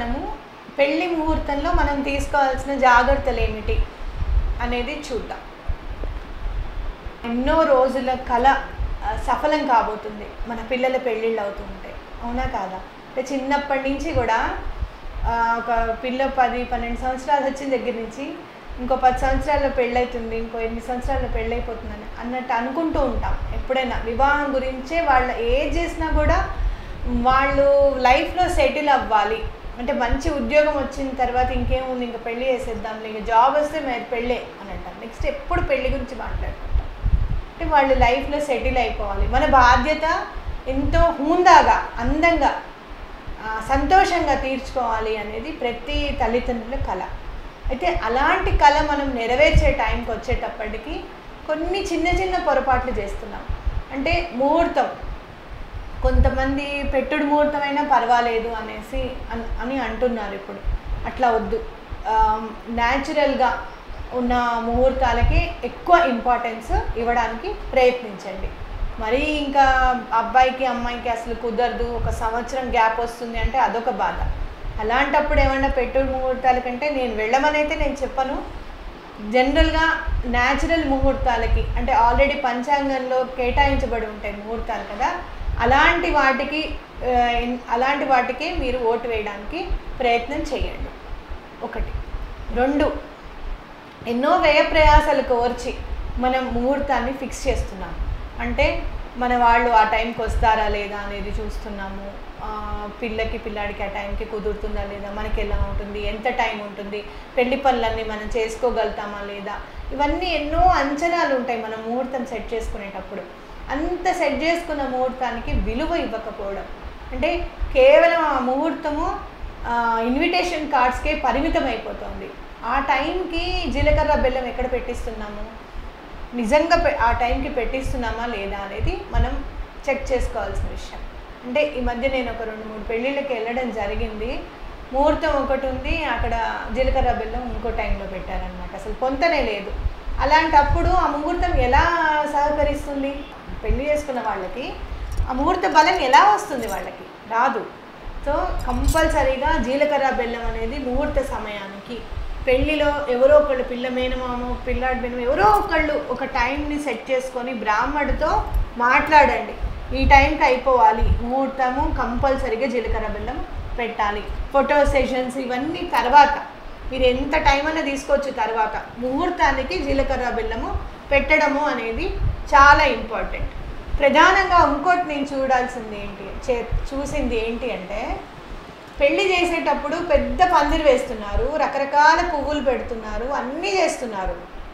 మనము పెళ్లి ముహూర్తంలో మనం తీసుకోవాల్సిన జాగ్రత్తలు ఏమిటి అనేది చూద్దాం ఎన్నో రోజుల కళ ఆ, సఫలం కాబోతుంది మన పిల్లల పెళ్ళిళ్ళు అవుతూ ఉంటాయి అవునా కాదా అంటే చిన్నప్పటి నుంచి కూడా ఆ, ఒక పిల్ల పది పన్నెండు సంవత్సరాలు వచ్చిన దగ్గర నుంచి ఇంకో పది సంవత్సరాల్లో పెళ్ళవుతుంది ఇంకో ఎనిమిది సంవత్సరాల్లో పెళ్ళైపోతుందని అన్నట్టు అనుకుంటూ ఉంటాం ఎప్పుడైనా వివాహం గురించే వాళ్ళ ఏజ్ చేసినా కూడా వాళ్ళు లైఫ్లో సెటిల్ అవ్వాలి అంటే మంచి ఉద్యోగం వచ్చిన తర్వాత ఇంకేముంది ఇంకా పెళ్ళి చేసేద్దాం ఇంకా జాబ్ వస్తే మరి పెళ్ళే అని అంటాం నెక్స్ట్ ఎప్పుడు పెళ్లి గురించి మాట్లాడుకుంటాం అంటే వాళ్ళు లైఫ్లో సెటిల్ అయిపోవాలి మన బాధ్యత ఎంతో హూందాగా అందంగా ఆ, సంతోషంగా తీర్చుకోవాలి అనేది ప్రతి తల్లిదండ్రుల కళ అయితే అలాంటి కళ మనం నెరవేర్చే టైంకి వచ్చేటప్పటికి కొన్ని చిన్న చిన్న పొరపాట్లు చేస్తున్నాం అంటే ముహూర్తం కొంతమంది పెట్టుడు ముహూర్తమైనా పర్వాలేదు అనేసి అన్- అని అంటున్నారు ఇప్పుడు అట్లా వద్దు న్యాచురల్గా ఉన్న ముహూర్తాలకి ఎక్కువ ఇంపార్టెన్స్ ఇవ్వడానికి ప్రయత్నించండి మరీ ఇంకా అబ్బాయికి అమ్మాయికి అసలు కుదరదు ఒక సంవత్సరం గ్యాప్ వస్తుంది అంటే అదొక బాధ అలాంటప్పుడు ఏమన్నా పెట్టుడు ముహూర్తాల కంటే నేను వెళ్ళమనైతే నేను చెప్పను జనరల్గా న్యాచురల్ ముహూర్తాలకి అంటే ఆల్రెడీ పంచాంగంలో కేటాయించబడి ఉంటాయి ముహూర్తాలు కదా అలాంటి వాటికి ఆ, ఇన్- అలాంటి వాటికి మీరు ఓటు వేయడానికి ప్రయత్నం చేయండి ఒకటి రెండు ఎన్నో వ్యయ ప్రయాసాలు కోర్చి మనం ముహూర్తాన్ని ఫిక్స్ చేస్తున్నాం అంటే మన వాళ్ళు ఆ టైంకి వస్తారా లేదా అనేది చూస్తున్నాము ఆ, పిల్లకి పిల్లాడికి ఆ టైంకి కుదురుతుందా లేదా మనకి ఎలా ఉంటుంది ఎంత టైం ఉంటుంది పెళ్లి పనులన్నీ మనం చేసుకోగలుగుతామా లేదా ఇవన్నీ ఎన్నో అంచనాలు ఉంటాయి మనం ముహూర్తం సెట్ చేసుకునేటప్పుడు అంత సెట్ చేసుకున్న ముహూర్తానికి విలువ ఇవ్వకపోవడం అంటే కేవలం ఆ ముహూర్తము ఇన్విటేషన్ కార్డ్స్కే పరిమితం అయిపోతుంది ఆ టైంకి జీలకర్ర బెల్లం ఎక్కడ పెట్టిస్తున్నాము నిజంగా పె- ఆ టైంకి పెట్టిస్తున్నామా లేదా అనేది మనం చెక్ చేసుకోవాల్సిన విషయం అంటే ఈ మధ్య నేను ఒక రెండు మూడు పెళ్ళిళ్ళకి వెళ్ళడం జరిగింది ముహూర్తం ఒకటి ఉంది అక్కడ జీలకర్ర బెల్లం ఇంకో టైంలో పెట్టారనమాట అసలు పొంతనే లేదు అలాంటప్పుడు ఆ ముహూర్తం ఎలా సహకరిస్తుంది పెళ్లి చేసుకున్న వాళ్ళకి ఆ ముహూర్త బలం ఎలా వస్తుంది వాళ్ళకి రాదు సో కంపల్సరీగా జీలకర్ర బెల్లం అనేది ముహూర్త సమయానికి పెళ్లిలో ఎవరో ఒకళ్ళు పిల్ల మేనమామ పిల్లాడి మేనమామ ఎవరో ఒకళ్ళు ఒక టైంని సెట్ చేసుకొని బ్రాహ్మడితో మాట్లాడండి ఈ టైంకి అయిపోవాలి ముహూర్తము కంపల్సరీగా జీలకర్ర బెల్లం పెట్టాలి ఫోటో సెషన్స్ ఇవన్నీ తర్వాత మీరు ఎంత టైం అయినా తీసుకోవచ్చు తర్వాత ముహూర్తానికి జీలకర్ర బెల్లము పెట్టడము అనేది చాలా ఇంపార్టెంట్ ప్రధానంగా ఇంకోటి నేను చూడాల్సింది ఏంటి చే చూసింది ఏంటి అంటే పెళ్లి చేసేటప్పుడు పెద్ద పందిరి వేస్తున్నారు రకరకాల పువ్వులు పెడుతున్నారు అన్నీ చేస్తున్నారు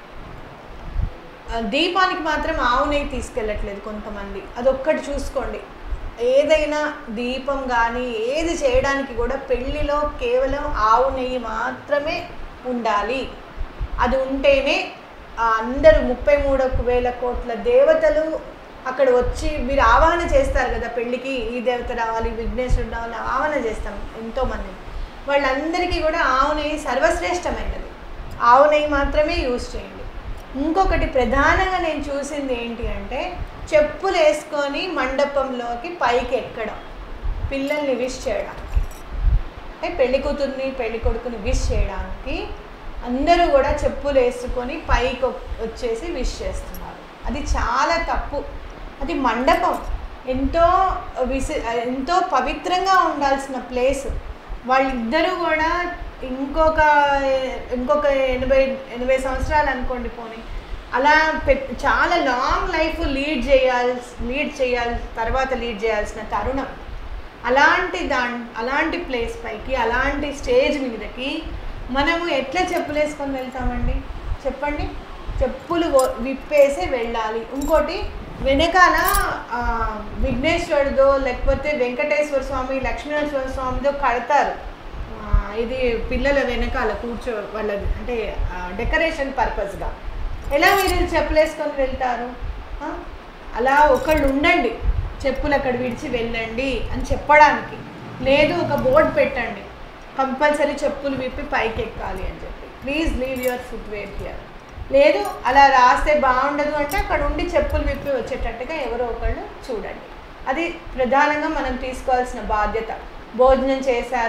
ఆ, దీపానికి మాత్రం ఆవు నెయ్యి తీసుకెళ్ళట్లేదు కొంతమంది అదొక్కటి చూసుకోండి ఏదైనా దీపం కానీ ఏది చేయడానికి కూడా పెళ్ళిలో కేవలం ఆవు నెయ్యి మాత్రమే ఉండాలి అది ఉంటేనే ఆ అందరూ ముప్పై మూడు వేల కోట్ల దేవతలు అక్కడ వచ్చి మీరు ఆవాహన చేస్తారు కదా పెళ్ళికి ఈ దేవత రావాలి విఘ్నేశ్వరుడు రావాలి ఆవాహన చేస్తాం ఎంతోమంది వాళ్ళందరికీ కూడా ఆవు నెయ్యి సర్వశ్రేష్టమైనది ఆవు నెయ్యి మాత్రమే యూజ్ చేయండి ఇంకొకటి ప్రధానంగా నేను చూసింది ఏంటి అంటే చెప్పులు వేసుకొని మండపంలోకి పైకి ఎక్కడం పిల్లల్ని విష్ చేయడానికి అంటే పెళ్లి కూతుర్ని పెళ్లి కొడుకుని విష్ చేయడానికి అందరూ కూడా చెప్పులు వేసుకొని పైకి వ- వచ్చేసి విష్ చేస్తున్నారు అది చాలా తప్పు అది మండపం ఎంతో విసి ఎంతో పవిత్రంగా ఉండాల్సిన ప్లేస్ వాళ్ళిద్దరూ కూడా ఇంకొక ఇంకొక ఎనభై ఎనభై సంవత్సరాలు అనుకోండి పోనీ అలా పె- చాలా లాంగ్ లైఫ్ లీడ్ చేయాల్సి లీడ్ చేయాలి తర్వాత లీడ్ చేయాల్సిన తరుణం అలాంటి దా అలాంటి ప్లేస్ పైకి అలాంటి స్టేజ్ మీదకి మనము ఎట్లా చెప్పులు వేసుకొని వెళ్తామండి చెప్పండి చెప్పులు వ- విప్పేసి వెళ్ళాలి ఇంకోటి వెనకాల ఆ, విఘ్నేశ్వరుడిదో లేకపోతే వెంకటేశ్వర స్వామి లక్ష్మీనరసింహ స్వామిదో కడతారు ఆ, ఇది పిల్లల వెనకాల కూర్చో వాళ్ళది అంటే డెకరేషన్ పర్పస్గా ఎలా మీరు చెప్పులు వేసుకొని వెళ్తారు ఆ? అలా ఒకళ్ళు ఉండండి చెప్పులు అక్కడ విడిచి వెళ్ళండి అని చెప్పడానికి లేదు ఒక బోర్డు పెట్టండి కంపల్సరీ చెప్పులు విప్పి పైకి ఎక్కాలి అని చెప్పి please leave your footwear here లేదు అలా రాస్తే బాగుండదు అంటే అక్కడ ఉండి చెప్పులు విప్పి వచ్చేటట్టుగా ఎవరో ఒకళ్ళు చూడండి అది ప్రధానంగా మనం తీసుకోవాల్సిన బాధ్యత భోజనం చేశారా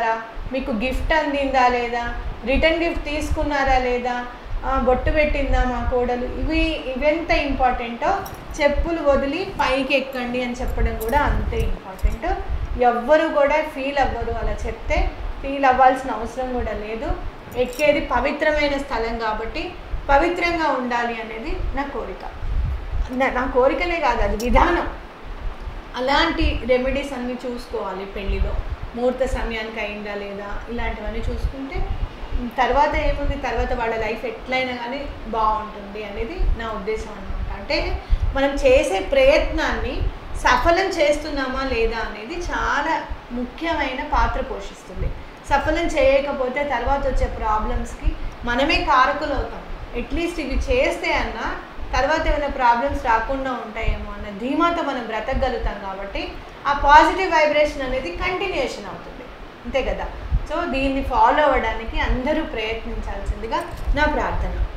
మీకు గిఫ్ట్ అందిందా లేదా రిటర్న్ గిఫ్ట్ తీసుకున్నారా లేదా ఆ, బొట్టు పెట్టిందా మా కోడలు ఇవి ఇవెంత ఇంపార్టెంటో చెప్పులు వదిలి పైకి ఎక్కండి అని చెప్పడం కూడా అంతే ఇంపార్టెంట్ ఎవ్వరు కూడా ఫీల్ అవ్వరు అలా చెప్తే ఫీల్ అవ్వాల్సిన అవసరం కూడా లేదు ఎక్కేది పవిత్రమైన స్థలం కాబట్టి పవిత్రంగా ఉండాలి అనేది నా కోరిక నా- నా కోరికనే కాదు అది విధానం అలాంటి రెమెడీస్ అన్నీ చూసుకోవాలి పెళ్ళిలో ముహూర్త సమయానికి అయిందా లేదా ఇలాంటివన్నీ చూసుకుంటే ఉమ్, తర్వాత ఏముంది తర్వాత వాళ్ళ లైఫ్ ఎట్లయినా కానీ బాగుంటుంది అనేది నా ఉద్దేశం అనమాట అంటే మనం చేసే ప్రయత్నాన్ని సఫలం చేస్తున్నామా లేదా అనేది చాలా ముఖ్యమైన పాత్ర పోషిస్తుంది సఫలం చేయకపోతే తర్వాత వచ్చే ప్రాబ్లమ్స్కి మనమే కారకులు అవుతాం అట్లీస్ట్ ఇవి చేస్తే అన్నా తర్వాత ఏమైనా ప్రాబ్లమ్స్ రాకుండా ఉంటాయేమో అన్న ధీమాతో మనం బ్రతకగలుగుతాం కాబట్టి ఆ పాజిటివ్ వైబ్రేషన్ అనేది కంటిన్యూషన్ అవుతుంది అంతే కదా సో దీన్ని ఫాలో అవ్వడానికి అందరూ ప్రయత్నించాల్సిందిగా నా ప్రార్థన